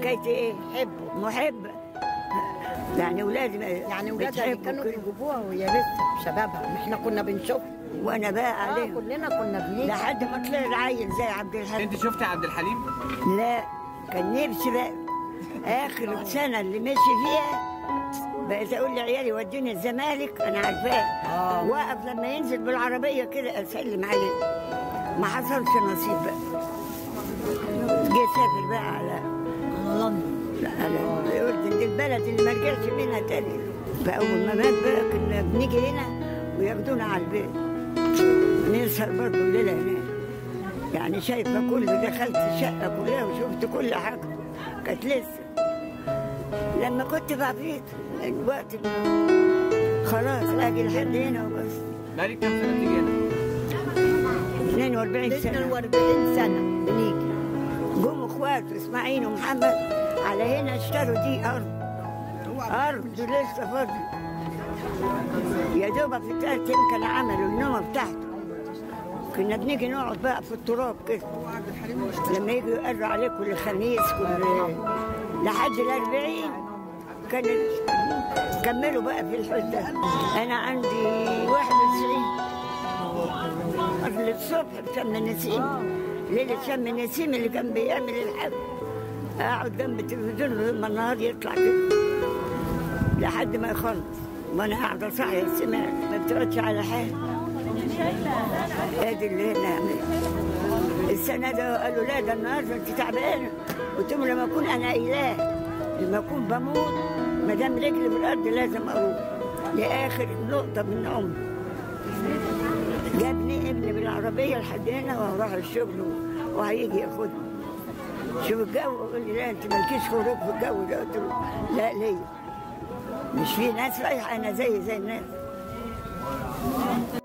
حكايتي ايه حبه محبه يعني ولادي يعني ولادها اللي كانوا بيجيبوها وهي لسه بشبابها ما احنا كنا بنشوف وانا بقى اه عليهم كلنا كنا بنيجي لحد ما طلع العيل زي عبد الحليم انت شفتي عبد الحليم لا كان نفسي بقى اخر سنه اللي ماشي فيها بقيت اقول لعيالي ودوني الزمالك انا عارفاه آه. واقف لما ينزل بالعربيه كده اسلم عليه ما حصلش نصيب بقى جه سافر بقى على لا على الاردن دي البلد اللي ما رجعش منها تاني فاول ما مات بقى كنا بنيجي هنا وياخدونا على البيت نسهر برضه الليله هناك يعني شايفه كل دخلت الشقه كلها وشفت كل حاجه كانت لسه لما كنت بعبيط الوقت خلاص اجي لحد هنا وبس بقالك كام سنه بتيجي هنا 42 سنه 42 سنه بنيجي جم اخواته اسماعيل ومحمد على هنا اشتروا دي ارض ارض لسه فاضي يا دوبك في ثلاث ايام كانوا عملوا النومه بتاعته كنا بنيجي نقعد بقى في التراب كده لما يجوا يقروا عليه كل خميس كل لحد الأربعين كان كملوا بقى في الحوش ده أنا عندي 91 قبل الصبح بشم النسيم ليلة شم النسيم اللي كان بيعمل الحب أقعد جنب التلفزيون لما النهار يطلع كده لحد ما يخلص وأنا قاعدة صاحية سمعت ما بتقعدش على حاجة ادي اللي هنا السنه ده قالوا لا ده النهارده انت تعبانه قلت لهم لما اكون انا اله لما اكون بموت ما دام رجلي في الارض لازم اروح لاخر نقطه من عمري جابني ابني بالعربيه لحد هنا وهروح الشغل وهيجي ياخدني شوف الجو يقول لي لا انت مالكيش خروج في الجو ده قلت له لا ليا مش في ناس رايحه انا زي زي الناس